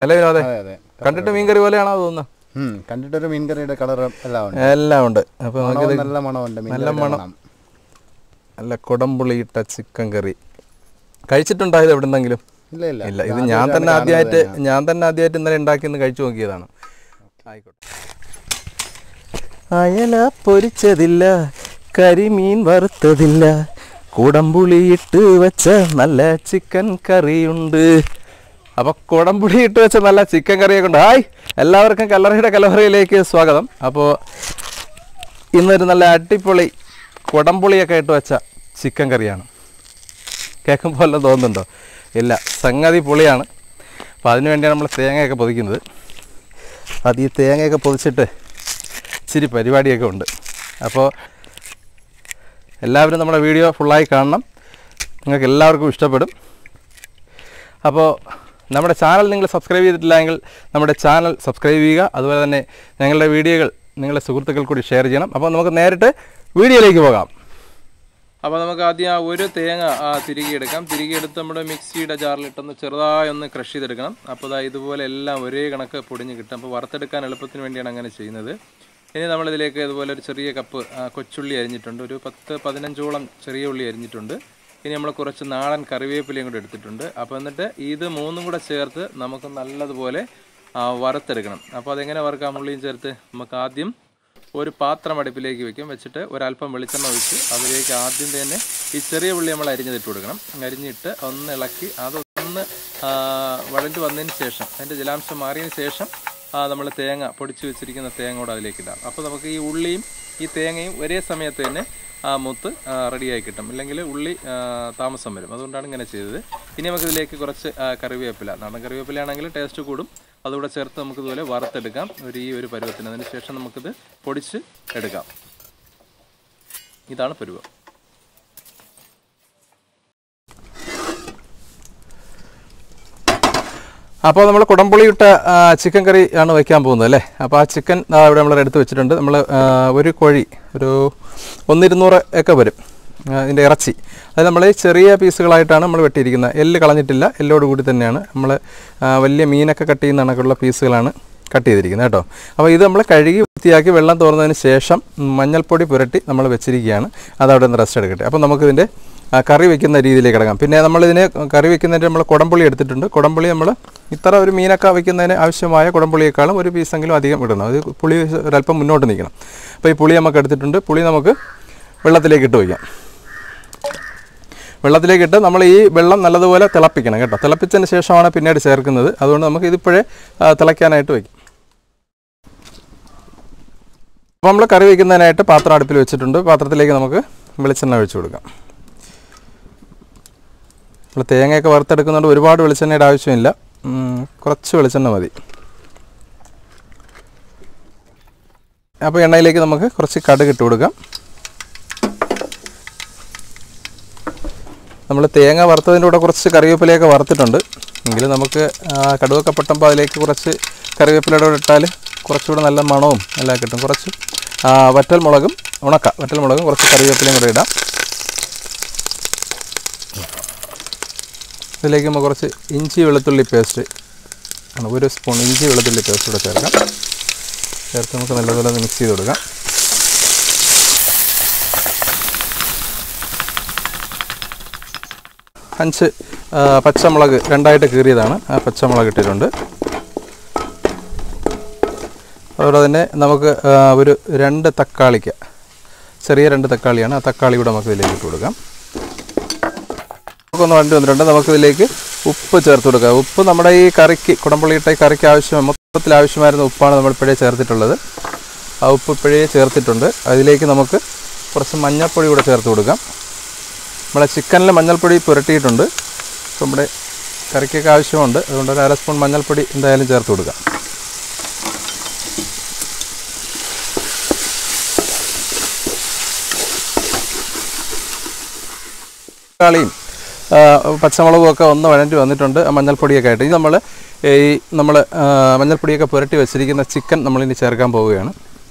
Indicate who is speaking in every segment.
Speaker 1: അല്ലേ വിനോദേ
Speaker 2: അതെ അതെ
Speaker 1: കണ്ടിട്ട് മീൻകറി പോലെയാണോ തോന്നുന്നത്
Speaker 2: ഉം, കണ്ടിട്ടൊരു മീൻകറിയുടെ കളർ എല്ലാം ഉണ്ട്
Speaker 1: എല്ലാം ഉണ്ട് അപ്പോൾ
Speaker 2: മണവും
Speaker 1: നമുക്കിത്
Speaker 2: നല്ല മണമുണ്ട്
Speaker 1: നല്ല
Speaker 2: മീൻകറിയുടെ
Speaker 1: മണം.
Speaker 2: മണം
Speaker 1: നല്ല കുടംപുളിയിട്ട ചിക്കൻ കറി കഴിച്ചിട്ടുണ്ടായത് എവിടെ നിന്നെങ്കിലും
Speaker 2: ഇല്ല ഇല്ല
Speaker 1: ഇല്ല ഇത്
Speaker 2: ഇത്
Speaker 1: ഞാൻ തന്നെ
Speaker 2: ആദ്യമായിട്ടാണ്
Speaker 1: ആദ്യമായിട്ട്
Speaker 2: കാണുന്നത്
Speaker 1: ഞാൻ തന്നെ ആദ്യമായിട്ട് ഇന്നലെ ഉണ്ടാക്കി ഒന്ന് കഴിച്ചു നോക്കിയതാണ് ആയിക്കോട്ടെ അയല പൊരിച്ചതില്ല കരിമീൻ വറുത്തതില്ല കുടംപുളിയിട്ട് വെച്ച നല്ല ചിക്കൻ കറിയുണ്ട് അപ്പൊ കുടംപുളി ഇട്ട് വെച്ച നല്ല ചിക്കൻ കറിയൊക്കെ ഉണ്ട് ഹായ് എല്ലാവർക്കും കല്ലറയുടെ കലവറയിലേക്ക് സ്വാഗതം അപ്പോൾ ഇന്നൊരു നല്ല അടിപൊളി കുടംപുളിയൊക്കെ ഇട്ട് വെച്ച ചിക്കൻ കറിയാണ് കേൾക്കുമ്പോൾ വല്ലതും തോന്നുന്നുണ്ടോ ഇല്ല സംഗതി പുളിയാണ് അപ്പോൾ അതിന് വേണ്ടിയാണ് നമ്മൾ തേങ്ങയൊക്കെ പൊതിക്കുന്നത് അത് ഈ തേങ്ങയൊക്കെ പൊതിച്ചിട്ട് ഇച്ചിരി പരിപാടിയൊക്കെ ഉണ്ട് അപ്പോൾ എല്ലാവരും നമ്മുടെ വീഡിയോ ഫുള്ളായി കാണണം നിങ്ങൾക്ക് എല്ലാവർക്കും ഇഷ്ടപ്പെടും അപ്പോൾ നമ്മുടെ ചാനൽ നിങ്ങൾ സബ്സ്ക്രൈബ് ചെയ്തിട്ടില്ല എങ്കിൽ നമ്മുടെ ചാനൽ സബ്സ്ക്രൈബ് ചെയ്യുക അതുപോലെ തന്നെ ഞങ്ങളുടെ വീഡിയോകൾ നിങ്ങളുടെ സുഹൃത്തുക്കൾ കൂടി ഷെയർ ചെയ്യണം അപ്പോൾ നമുക്ക് നേരിട്ട് വീഡിയോയിലേക്ക് പോകാം അപ്പോൾ നമുക്ക് ആദ്യം ആ ഒരു തേങ്ങ ആ തിരികെ എടുക്കാം തിരികെ എടുത്ത് നമ്മുടെ മിക്സിയുടെ ജാറിലിട്ടൊന്ന് ചെറുതായി ഒന്ന് ക്രഷ് ചെയ്തെടുക്കണം അപ്പോൾ ദാ ഇതുപോലെ എല്ലാം ഒരേ കണക്ക് പൊടിഞ്ഞ് കിട്ടും അപ്പോൾ വറുത്തെടുക്കാൻ എളുപ്പത്തിന് വേണ്ടിയാണ് അങ്ങനെ ചെയ്യുന്നത് ഇനി നമ്മളിതിലേക്ക് ഇതുപോലെ ഒരു ചെറിയ കപ്പ് ആ, കൊച്ചുള്ളി അരിഞ്ഞിട്ടുണ്ട് ഒരു പത്ത് പതിനഞ്ചോളം ചെറിയ ഉള്ളി അരിഞ്ഞിട്ടുണ്ട് ഇനി നമ്മൾ കുറച്ച് നാടൻ കറിവേപ്പിലയും കൂടെ എടുത്തിട്ടുണ്ട് അപ്പോൾ എന്നിട്ട് ഇത് മൂന്നും കൂടെ ചേർത്ത് നമുക്ക് നല്ലതുപോലെ ആ, വറുത്തെടുക്കണം അപ്പോൾ അതെങ്ങനെ വറുക്കാം ഉള്ളിയും ചേർത്ത് നമുക്ക് ആദ്യം ഒരു പാത്രം അടുപ്പിലേക്ക് വെക്കും വെച്ചിട്ട് ഒരല്പം വെളിച്ചെണ്ണ ഒഴിച്ച് അതിലേക്ക് ആദ്യം തന്നെ ഈ ചെറിയ ഉള്ളി നമ്മൾ അരിഞ്ഞതിട്ട് കൊടുക്കണം അരിഞ്ഞിട്ട് ഒന്ന് ഇളക്കി അതൊന്ന് ആ, വഴണ്ട് വന്നതിന് ശേഷം അതിൻ്റെ ജലാംശം മാറിയതിന് ശേഷം നമ്മൾ തേങ്ങ പൊടിച്ച് വെച്ചിരിക്കുന്ന തേങ്ങ കൂടെ അതിലേക്ക് ഇടാം അപ്പോൾ നമുക്ക് ഈ ഉള്ളിയും ഈ തേങ്ങയും ഒരേ സമയത്ത് തന്നെ ആ മുത്ത് റെഡിയായി കിട്ടും ഇല്ലെങ്കിൽ ഉള്ളി ആ, താമസം വരും അതുകൊണ്ടാണ് ഇങ്ങനെ ചെയ്തത് ഇനി നമുക്ക് ഇതിലേക്ക് കുറച്ച് ആ, കറിവേപ്പില നാടൻ കറിവേപ്പിലയാണെങ്കിൽ ടേസ്റ്റ് കൂടും അതുകൂടെ ചേർത്ത് നമുക്ക് ഇതുപോലെ വറുത്തെടുക്കാം ഒരു ഈ ഒരു പരുവത്തിന് അതിന് ശേഷം നമുക്കിത് പൊടിച്ച് എടുക്കാം ഇതാണ് പരുവം അപ്പോൾ നമ്മൾ കുടംപുളി ഇട്ട ആ, ചിക്കൻ കറി ആണ് വയ്ക്കാൻ പോകുന്നത് അല്ലേ അപ്പോൾ ആ ചിക്കൻ ആ, ഇവിടെ നമ്മൾ എടുത്ത് വെച്ചിട്ടുണ്ട് നമ്മൾ ആ, ഒരു കോഴി ഒരു ഒന്നിരുന്നൂറ് ഒക്കെ വരും ആ, ഇതിൻ്റെ ഇറച്ചി അത് നമ്മൾ ചെറിയ പീസുകളായിട്ടാണ് നമ്മൾ വെട്ടിയിരിക്കുന്നത് എല്ല് കളഞ്ഞിട്ടില്ല എല്ലോട് കൂടി തന്നെയാണ് നമ്മൾ വലിയ മീനൊക്കെ കട്ട് ചെയ്യുന്ന കണക്കുള്ള പീസുകളാണ് കട്ട് ചെയ്തിരിക്കുന്നത് കേട്ടോ അപ്പോൾ ഇത് നമ്മൾ കഴുകി വൃത്തിയാക്കി വെള്ളം തോർന്നതിന് ശേഷം മഞ്ഞൾപ്പൊടി പുരട്ടി നമ്മൾ വെച്ചിരിക്കുകയാണ് അത് അവിടെ നിന്ന് റെസ്റ്റ് എടുക്കട്ടെ അപ്പോൾ നമുക്കിതിൻ്റെ ആ, കറി വെക്കുന്ന രീതിയിലേക്ക് കിടക്കാം പിന്നെ നമ്മളിതിന് കറി വെക്കുന്നതിന് നമ്മൾ കുടംപുളി എടുത്തിട്ടുണ്ട് കുടംപുളി നമ്മൾ ഇത്ര ഒരു മീനൊക്കെ വയ്ക്കുന്നതിന് ആവശ്യമായ കുടംപുളിയേക്കാളും ഒരു പീസെങ്കിലും അധികം ഇടണം അത് പുളി ഒരല്പം മുന്നോട്ട് നിൽക്കണം അപ്പോൾ ഈ പുളി നമുക്ക് എടുത്തിട്ടുണ്ട് പുളി നമുക്ക് വെള്ളത്തിലേക്ക് ഇട്ട് വയ്ക്കാം വെള്ളത്തിലേക്ക് ഇട്ട് നമ്മൾ ഈ വെള്ളം നല്ലതുപോലെ തിളപ്പിക്കണം കേട്ടോ തിളപ്പിച്ചതിന് ശേഷമാണ് പിന്നീട് ചേർക്കുന്നത് അതുകൊണ്ട് നമുക്ക് ഇതിപ്പോഴേ ആ, തിളയ്ക്കാനായിട്ട് വയ്ക്കും അപ്പോൾ നമ്മൾ കറി വയ്ക്കുന്നതിനായിട്ട് പാത്രം അടുപ്പിൽ വെച്ചിട്ടുണ്ട് പാത്രത്തിലേക്ക് നമുക്ക് വെളിച്ചെണ്ണ ഒഴിച്ചു കൊടുക്കാം നമ്മൾ തേങ്ങയൊക്കെ വറുത്തെടുക്കുന്നതുകൊണ്ട് ഒരുപാട് വെളിച്ചെണ്ണയുടെ ആവശ്യമില്ല ഉം, കുറച്ച് വെളിച്ചെണ്ണ മതി അപ്പോൾ എണ്ണയിലേക്ക് നമുക്ക് കുറച്ച് കടുക് ഇട്ട് കൊടുക്കാം നമ്മൾ തേങ്ങ വറുത്തതിൻ്റെ കൂടെ കുറച്ച് കറിവേപ്പിലയൊക്കെ വറുത്തിട്ടുണ്ട് എങ്കിലും നമുക്ക് ആ, കടുകൊക്കെ പൊട്ടുമ്പോൾ അതിലേക്ക് കുറച്ച് കറിവേപ്പിലയുടെ കൂടെ ഇട്ടാൽ കുറച്ചുകൂടെ നല്ല മണവും എല്ലാം കിട്ടും കുറച്ച് ആ, വറ്റൽ മുളകും ഉണക്ക വറ്റൽ മുളകും കുറച്ച് കറിവേപ്പിലയും കൂടെ ഇടാം ഇതിലേക്ക് നമുക്ക് കുറച്ച് ഇഞ്ചി വെളുത്തുള്ളി പേസ്റ്റ് ആണ് ഒരു സ്പൂൺ ഇഞ്ചി വെളുത്തുള്ളി പേസ്റ്റ് കൂടെ ചേർക്കാം ചേർത്ത് നമുക്ക് നല്ലപോലെ ഒന്ന് മിക്സ് ചെയ്ത് കൊടുക്കാം അഞ്ച് ആ, പച്ചമുളക് രണ്ടായിട്ട് കീറിയതാണ് ആ പച്ചമുളക് ഇട്ടിട്ടുണ്ട് അതുപോലെ തന്നെ നമുക്ക് ആ, ഒരു രണ്ട് തക്കാളിക്ക ചെറിയ രണ്ട് തക്കാളിയാണ് ആ തക്കാളി കൂടെ നമുക്ക് ഇതിലേക്ക് ഇട്ട് കൊടുക്കാം നമുക്കൊന്ന് വണ്ടി വന്നിട്ടുണ്ട് നമുക്കിതിലേക്ക് ഉപ്പ് ചേർത്ത് കൊടുക്കാം ഉപ്പ് നമ്മുടെ ഈ കറിക്ക് കുടംപുള്ളിയിട്ട ഈ കറിക്ക് ആവശ്യം മൊത്തത്തിൽ ആവശ്യമായിരുന്ന ഉപ്പാണ് നമ്മൾ ഇപ്പോഴേ ചേർത്തിട്ടുള്ളത് ആ ഉപ്പ് ഇപ്പോഴേ ചേർത്തിട്ടുണ്ട് അതിലേക്ക് നമുക്ക് കുറച്ച് മഞ്ഞൾപ്പൊടി കൂടെ ചേർത്ത് കൊടുക്കാം നമ്മളെ ചിക്കനിൽ മഞ്ഞൾപ്പൊടി പുരട്ടിയിട്ടുണ്ട് അപ്പോൾ നമ്മുടെ കറിക്കൊക്കെ ആവശ്യമുണ്ട് അതുകൊണ്ട് ഒരു അര സ്പൂൺ മഞ്ഞൾപ്പൊടി എന്തായാലും ചേർത്ത് കൊടുക്കാം തക്കാളിയും ആ, പച്ചമുളകും ഒക്കെ ഒന്ന് വഴണ്ടി വന്നിട്ടുണ്ട് ആ മഞ്ഞൾപ്പൊടിയൊക്കെ ആയിട്ട് ഇനി നമ്മൾ ഈ നമ്മൾ മഞ്ഞൾപ്പൊടിയൊക്കെ പുരട്ടി വെച്ചിരിക്കുന്ന ചിക്കൻ നമ്മളിനി ചേർക്കാൻ പോവുകയാണ്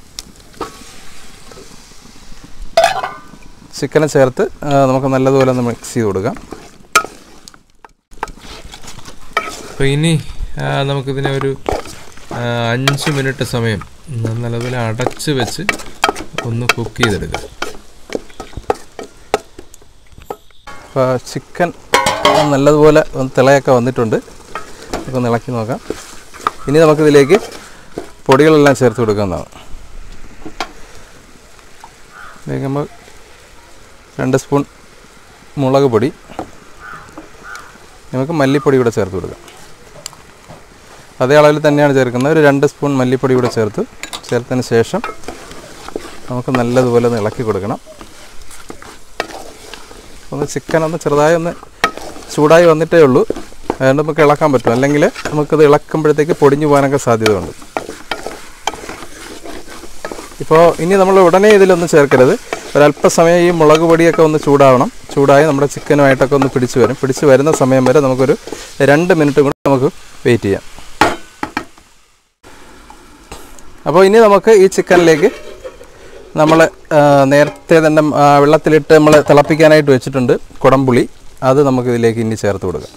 Speaker 1: ചിക്കനെ ചേർത്ത് ആ, നമുക്ക് നല്ലതുപോലെ ഒന്ന് മിക്സ് ചെയ്ത് കൊടുക്കാം
Speaker 3: അപ്പോൾ ഇനി ആ, നമുക്കിതിനെ ഒരു ആ, അഞ്ച് മിനിറ്റ് സമയം ന- നല്ലതുപോലെ അടച്ച് വെച്ച് ഒന്ന് കുക്ക് ചെയ്തെടുക്കുക
Speaker 1: അപ്പോൾ ചിക്കൻ നല്ലതുപോലെ ഒന്ന് തിളയൊക്കെ വന്നിട്ടുണ്ട് നമുക്കൊന്ന് ഇളക്കി നോക്കാം ഇനി നമുക്കിതിലേക്ക് പൊടികളെല്ലാം ചേർത്ത് കൊടുക്കുന്നതാണ് ഇതിലേക്ക് നമ്മൾ രണ്ട് സ്പൂൺ മുളക് പൊടി നമുക്ക് മല്ലിപ്പൊടി കൂടെ ചേർത്ത് കൊടുക്കാം അതേ അളവിൽ തന്നെയാണ് ചേർക്കുന്നത് ഒരു രണ്ട് സ്പൂൺ മല്ലിപ്പൊടി കൂടെ ചേർത്ത് ചേർത്തതിന് ശേഷം നമുക്ക് നല്ലതുപോലെ ഒന്ന് ഇളക്കി കൊടുക്കണം ഒന്ന് ചിക്കൻ ഒന്ന് ചെറുതായി ഒന്ന് ചൂടായി വന്നിട്ടേ ഉള്ളൂ അതുകൊണ്ട് നമുക്ക് ഇളക്കാൻ പറ്റും അല്ലെങ്കിൽ നമുക്കത് ഇളക്കുമ്പോഴത്തേക്ക് പൊടിഞ്ഞു പോകാനൊക്കെ സാധ്യതയുണ്ട് ഇപ്പോൾ ഇനി നമ്മൾ ഉടനെ ഇതിലൊന്നും ചേർക്കരുത് ഒരല്പസമയം ഈ മുളക് പൊടിയൊക്കെ ഒന്ന് ചൂടാവണം ചൂടായി നമ്മുടെ ചിക്കനുമായിട്ടൊക്കെ ഒന്ന് പിടിച്ച് വരും പിടിച്ച് വരുന്ന സമയം വരെ നമുക്കൊരു രണ്ട് മിനിറ്റ് കൂടി നമുക്ക് വെയിറ്റ് ചെയ്യാം അപ്പോൾ ഇനി നമുക്ക് ഈ ചിക്കനിലേക്ക് നമ്മൾ നേരത്തെ തന്നെ ആ, വെള്ളത്തിലിട്ട് നമ്മൾ തിളപ്പിക്കാനായിട്ട് വെച്ചിട്ടുണ്ട് കുടംപുളി അത് നമുക്ക് ഇതിലേക്ക് ഇനി ചേർത്ത് കൊടുക്കാം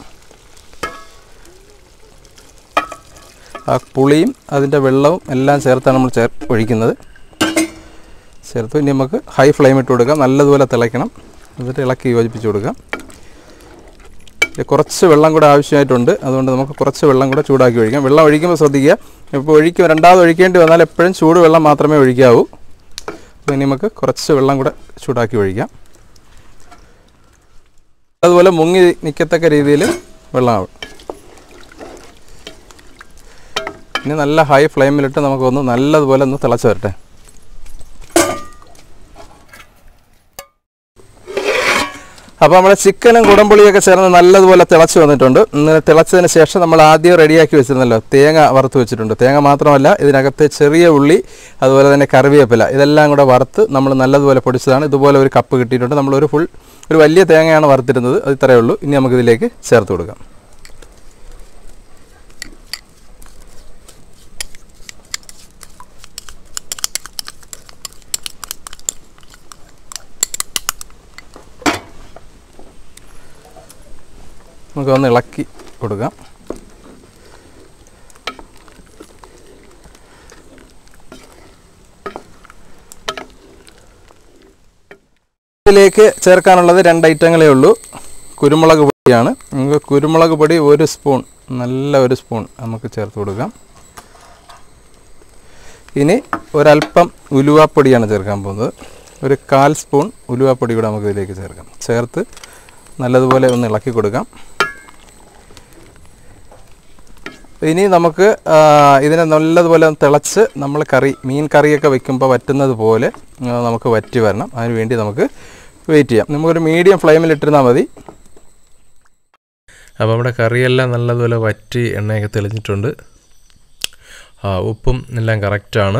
Speaker 1: ആ പുളിയും അതിൻ്റെ വെള്ളവും എല്ലാം ചേർത്താണ് നമ്മൾ ചേർ ഒഴിക്കുന്നത് ചേർത്ത് ഇനി നമുക്ക് ഹൈ ഫ്ലെയിം ഇട്ട് കൊടുക്കാം നല്ലതുപോലെ തിളയ്ക്കണം എന്നിട്ട് ഇളക്കി യോജിപ്പിച്ച് കൊടുക്കാം ഇതിൽ കുറച്ച് വെള്ളം കൂടെ ആവശ്യമായിട്ടുണ്ട് അതുകൊണ്ട് നമുക്ക് കുറച്ച് വെള്ളം കൂടെ ചൂടാക്കി ഒഴിക്കാം വെള്ളം ഒഴിക്കുമ്പോൾ ശ്രദ്ധിക്കുക ഇപ്പോൾ ഒഴിക്കും രണ്ടാമത് ഒഴിക്കേണ്ടി വന്നാൽ എപ്പോഴും ചൂട് വെള്ളം മാത്രമേ ഒഴിക്കാവൂ അപ്പോൾ ഇനി നമുക്ക് കുറച്ച് വെള്ളം കൂടെ ചൂടാക്കി ഒഴിക്കാം അതുപോലെ മുങ്ങി നിൽക്കത്തക്ക രീതിയിൽ വെള്ളമാവും ഇനി നല്ല ഹൈ ഫ്ലെയിമിലിട്ട് നമുക്കൊന്ന് നല്ലതുപോലെ ഒന്ന് തിളച്ച് വരട്ടെ അപ്പോൾ നമ്മുടെ ചിക്കനും കുടംപുളിയൊക്കെ ചേർന്ന് നല്ലതുപോലെ തിളച്ച് വന്നിട്ടുണ്ട് ഇങ്ങനെ തിളച്ചതിന് ശേഷം നമ്മൾ ആദ്യം റെഡിയാക്കി വെച്ചിരുന്നല്ലോ തേങ്ങ വറുത്ത് വെച്ചിട്ടുണ്ട് തേങ്ങ മാത്രമല്ല ഇതിനകത്ത് ചെറിയ ഉള്ളി അതുപോലെ തന്നെ കറിവേപ്പില ഇതെല്ലാം കൂടെ വറുത്ത് നമ്മൾ നല്ലതുപോലെ പൊടിച്ചതാണ് ഇതുപോലെ ഒരു കപ്പ് കിട്ടിയിട്ടുണ്ട് നമ്മൾ ഒരു ഫുൾ ഒരു വലിയ തേങ്ങയാണ് വറുത്തിരുന്നത് അത് ഇത്രയേ ഉള്ളൂ ഇനി നമുക്കിതിലേക്ക് ചേർത്ത് കൊടുക്കാം നമുക്ക് ഒന്ന് ഇളക്കി കൊടുക്കാം ഇതിലേക്ക് ചേർക്കാനുള്ളത് രണ്ട് ഐറ്റങ്ങളേ ഉള്ളൂ കുരുമുളക് പൊടിയാണ് നമുക്ക് കുരുമുളക് പൊടി ഒരു സ്പൂൺ നല്ല ഒരു സ്പൂൺ നമുക്ക് ചേർത്ത് കൊടുക്കാം ഇനി ഒരല്പം ഉലുവാപ്പൊടിയാണ് ചേർക്കാൻ പോകുന്നത് ഒരു കാൽ സ്പൂൺ ഉലുവാപ്പൊടി കൂടെ നമുക്ക് ഇതിലേക്ക് ചേർക്കാം ചേർത്ത് നല്ലതുപോലെ ഒന്ന് ഇളക്കി കൊടുക്കാം ഇനി നമുക്ക് ആ, ഇതിനെ നല്ലതുപോലെ ഒന്ന് തിളച്ച് നമ്മൾ കറി മീൻ കറിയൊക്കെ വെക്കുമ്പോൾ വറ്റുന്നത് പോലെ ആ, നമുക്ക് വറ്റി വരണം അതിന് വേണ്ടി നമുക്ക് വെയിറ്റ് ചെയ്യാം നമുക്കൊരു മീഡിയം ഫ്ലെയിമിൽ ഇട്ടിരുന്നാൽ മതി
Speaker 3: അപ്പോൾ നമ്മുടെ കറിയെല്ലാം നല്ലതുപോലെ വറ്റി എണ്ണയൊക്കെ തെളിഞ്ഞിട്ടുണ്ട് ആ ഉപ്പും എല്ലാം കറക്റ്റാണ്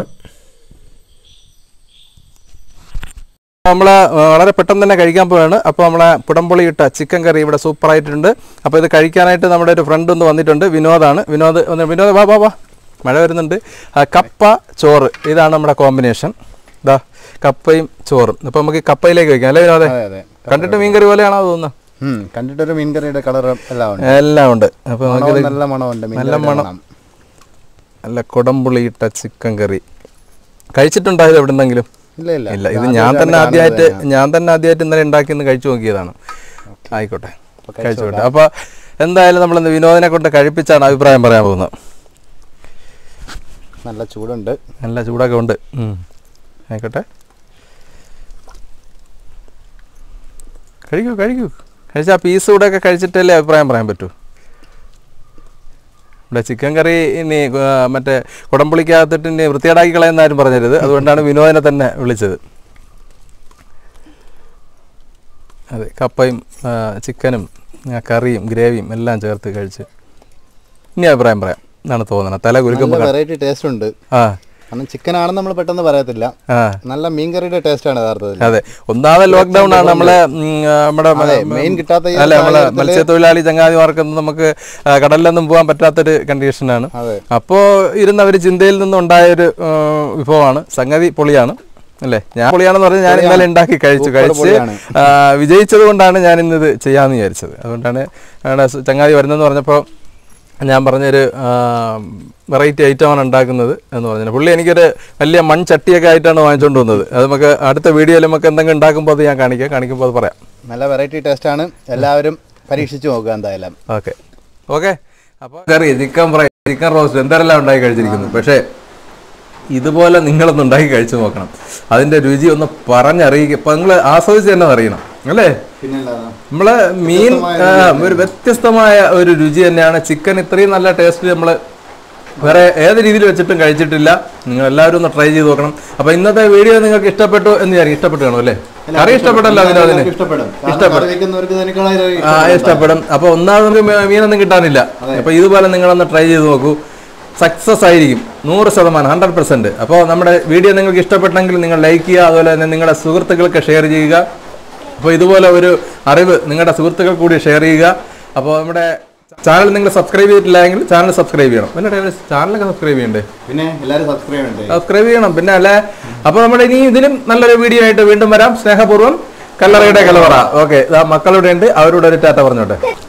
Speaker 1: നമ്മൾ വളരെ പെട്ടെന്ന് തന്നെ കഴിക്കാൻ പോവാണ് അപ്പോൾ നമ്മളെ പുടംപൊളി ഇട്ട ചിക്കൻ കറി ഇവിടെ സൂപ്പർ ആയിട്ടുണ്ട് അപ്പോൾ ഇത് കഴിക്കാനായിട്ട് നമ്മുടെ ഒരു ഫ്രണ്ട് ഒന്ന് വന്നിട്ടുണ്ട് വിനോദാണ് വിനോദ് ഒന്ന് വിനോദ് വാ വാ വാ മഴ വരുന്നുണ്ട് ആ, കപ്പ ചോറ് ഇതാണ് നമ്മുടെ കോമ്പിനേഷൻ ഇതാ കപ്പയും ചോറും അപ്പോൾ നമുക്ക് ഈ കപ്പയിലേക്ക് വയ്ക്കാം അല്ലേ വിനോദേ
Speaker 2: അതെ അതെ
Speaker 1: കണ്ടിട്ട് മീൻകറി പോലെയാണോ തോന്നുന്നത്
Speaker 2: ഉം, കണ്ടിട്ടൊരു മീൻകറിയുടെ കളർ എല്ലാം ഉണ്ട്
Speaker 1: എല്ലാം ഉണ്ട് അപ്പോൾ
Speaker 2: മണവും
Speaker 1: നമുക്കിത്
Speaker 2: നല്ല മണമുണ്ട്
Speaker 1: നല്ല
Speaker 2: മീൻകറിയുടെ
Speaker 1: മണം.
Speaker 2: മണം
Speaker 1: നല്ല കുടംപുളി ഇട്ട ചിക്കൻ കറി കഴിച്ചിട്ടുണ്ടായത് എവിടെന്നെങ്കിലും
Speaker 2: ഇല്ല ഇല്ല
Speaker 1: ഇല്ല ഇത്
Speaker 2: ഇത്
Speaker 1: ഞാൻ
Speaker 2: ആദ്യമായിട്ടാണ്
Speaker 1: തന്നെ ആദ്യമായിട്ട്
Speaker 2: കാണുന്നത്
Speaker 1: ഞാൻ തന്നെ ആദ്യമായിട്ട് ഇന്നലെ ഉണ്ടാക്കി ഒന്ന് കഴിച്ചു നോക്കിയതാണ് ആയിക്കോട്ടെ
Speaker 2: അപ്പൊ കഴിച്ചു
Speaker 1: കഴിച്ചോട്ടെ അപ്പോൾ എന്തായാലും നമ്മൾ ഇന്ന് വിനോദിനെ കൊണ്ട് കഴിപ്പിച്ചാണ് അഭിപ്രായം പറയാൻ പോകുന്നത്
Speaker 2: നല്ല ചൂടുണ്ട്
Speaker 1: നല്ല ചൂടൊക്കെ ഉണ്ട് ഉം. ആയിക്കോട്ടെ കഴിക്കൂ കഴിക്കൂ കഴിച്ച ആ പീസ് കൂടെ ഒക്കെ കഴിച്ചിട്ടല്ലേ അഭിപ്രായം പറയാൻ പറ്റൂ ഇവിടെ ചിക്കൻ കറി ഇനി ആ, മറ്റേ കുടംപുളിക്കകത്തിട്ട് ഇനി വൃത്തികേടാക്കി കളയുന്നാരും പറഞ്ഞരുത് അതുകൊണ്ടാണ് വിനോദിനെ തന്നെ വിളിച്ചത് അതെ കപ്പയും ആ, ചിക്കനും ആ, കറിയും ഗ്രേവിയും എല്ലാം ചേർത്ത് കഴിച്ച് ഇനി അഭിപ്രായം പറയാം എന്നാണ് തോന്നുന്നത് തല കുരുക്കുമ്പോൾ
Speaker 2: നല്ല വെറൈറ്റി ടേസ്റ്റ് ഉണ്ട്
Speaker 1: ആ
Speaker 2: കാരണം ചിക്കൻ ആണെന്ന് നമ്മൾ പെട്ടെന്ന് പറയത്തില്ല
Speaker 1: ആ
Speaker 2: നല്ല മീൻകറിയുടെ ടേസ്റ്റ് ആണ് യഥാർത്ഥത്തിൽ
Speaker 1: അതെ ഒന്നാമത് ലോക്ക്ഡൌൺ ആണ് നമ്മളെ ഉം, ആ, നമ്മുടെ
Speaker 2: അതെ, മെയിൻ കിട്ടാത്ത ഈ
Speaker 1: അല്ല നമ്മളെ
Speaker 2: സാഹചര്യത്തില്
Speaker 1: മത്സ്യത്തൊഴിലാളി ചങ്ങാതിമാർക്കൊന്നും നമുക്ക് ആ, കടലിലൊന്നും പോകാൻ പറ്റാത്തൊരു കണ്ടീഷനാണ്
Speaker 2: അതെ
Speaker 1: അപ്പോൾ ഇരുന്നവർ ചിന്തയിൽ നിന്നുണ്ടായ ഒരു ആ, വിഭവമാണ് സംഗതി പൊളിയാണ് അല്ലേ ഞാൻ പൊളിയാണെന്ന് പറഞ്ഞാൽ ഞാൻ ഇന്നലെ ഉണ്ടാക്കി കഴിച്ചു
Speaker 2: സൂപ്പർ
Speaker 1: കഴിച്ച്
Speaker 2: പൊളിയാണ്.
Speaker 1: ആ, വിജയിച്ചത് കൊണ്ടാണ് ഞാൻ ഇന്നത് ചെയ്യാമെന്ന് വിചാരിച്ചത് അതുകൊണ്ടാണ് അവിടെ ചങ്ങാതി വരുന്നതെന്ന് പറഞ്ഞപ്പോൾ ഞാൻ പറഞ്ഞൊരു വെറൈറ്റി ഐറ്റമാണ് ഉണ്ടാക്കുന്നത് എന്ന് പറഞ്ഞത് പുള്ളി എനിക്കൊരു വലിയ മൺചട്ടിയൊക്കെ ആയിട്ടാണ് വാങ്ങിച്ചുകൊണ്ട് വന്നത് അത് നമുക്ക് അടുത്ത വീഡിയോയിൽ നമുക്ക് എന്തെങ്കിലും ഉണ്ടാക്കുമ്പോൾ അത് ഞാൻ കാണിക്കാം കാണിക്കുമ്പോൾ അത് പറയാം
Speaker 2: നല്ല വെറൈറ്റി ടേസ്റ്റ് ആണ് എല്ലാവരും പരീക്ഷിച്ച് നോക്കുക എന്തായാലും
Speaker 1: ഓക്കെ ഓക്കെ അപ്പോൾ curry chicken fry chicken roast എന്തെല്ലാം ഉണ്ടാക്കി കഴിച്ചിരിക്കുന്നു പക്ഷേ ഇതുപോലെ നിങ്ങളൊന്ന് ഉണ്ടാക്കി കഴിച്ചു നോക്കണം അതിൻ്റെ രുചി ഒന്ന് പറഞ്ഞറിയിക്കുക ഇപ്പം നിങ്ങൾ ആസ്വദിച്ച് തന്നെ അറിയണം അല്ലേ
Speaker 2: പിന്നല്ലാതെ
Speaker 1: നമ്മള് മീൻ ആ, ഒരു വ്യത്യസ്തമായ ഒരു രുചി തന്നെയാണ് ചിക്കൻ ഇത്രയും നല്ല ടേസ്റ്റ് നമ്മൾ വേറെ ഏത് രീതിയിൽ വെച്ചിട്ടും കഴിച്ചിട്ടില്ല നിങ്ങൾ എല്ലാവരും ഒന്ന് ട്രൈ ചെയ്ത് നോക്കണം അപ്പൊ ഇന്നത്തെ വീഡിയോ നിങ്ങൾക്ക് ഇഷ്ടപ്പെട്ടു എന്ന് വിചാരിക്കും ഇഷ്ടപ്പെട്ടു കാണും അല്ലേ കറി ഇഷ്ടപ്പെട്ടല്ലോ അതിന് അതിന്
Speaker 2: ഇഷ്ടപ്പെടും
Speaker 1: ഇഷ്ടപ്പെടും.
Speaker 2: കറി വെക്കുന്നവർക്ക് ഇതിനേക്കാളായി
Speaker 1: ആ ഇഷ്ടപ്പെടും അപ്പൊ ഒന്നാമത് നമുക്ക് മീ- മീനൊന്നും കിട്ടാനില്ല അപ്പൊ ഇതുപോലെ നിങ്ങളൊന്ന് ട്രൈ ചെയ്ത് നോക്കൂ സക്സസ് ആയിരിക്കും നൂറ് ശതമാനം ഹൺഡ്രഡ് പെർസെന്റ് അപ്പോൾ നമ്മുടെ വീഡിയോ നിങ്ങൾക്ക് ഇഷ്ടപ്പെട്ടെങ്കിൽ നിങ്ങൾ ലൈക്ക് ചെയ്യുക അതുപോലെ തന്നെ നിങ്ങളുടെ സുഹൃത്തുക്കൾക്ക് ഷെയർ ചെയ്യുക അപ്പോൾ ഇതുപോലെ ഒരു അറിവ് നിങ്ങളുടെ സുഹൃത്തുക്കൾ കൂടി ഷെയർ ചെയ്യുക അപ്പോൾ നമ്മുടെ ചാനൽ നിങ്ങൾ സബ്സ്ക്രൈബ് ചെയ്തിട്ടില്ലെങ്കിൽ ചാനൽ സബ്സ്ക്രൈബ് ചെയ്യണം പിന്നെ ചാനലൊക്കെ സബ്സ്ക്രൈബ് ചെയ്യണ്ടേ
Speaker 2: പിന്നെ എല്ലാവരും സബ്സ്ക്രൈബ് ചെയ്യണ്ടേ
Speaker 1: സബ്സ്ക്രൈബ് ചെയ്യണം പിന്നെ അല്ലേ അപ്പോൾ നമ്മുടെ ഇനി ഇതിലും നല്ലൊരു വീഡിയോ ആയിട്ട് വീണ്ടും വരാം സ്നേഹപൂർവ്വം കല്ലറയുടെ കലവറ ഓക്കെ മക്കളുടെ ഉണ്ട് അവരോട് ഒരു ടാറ്റ പറഞ്ഞോട്ടെ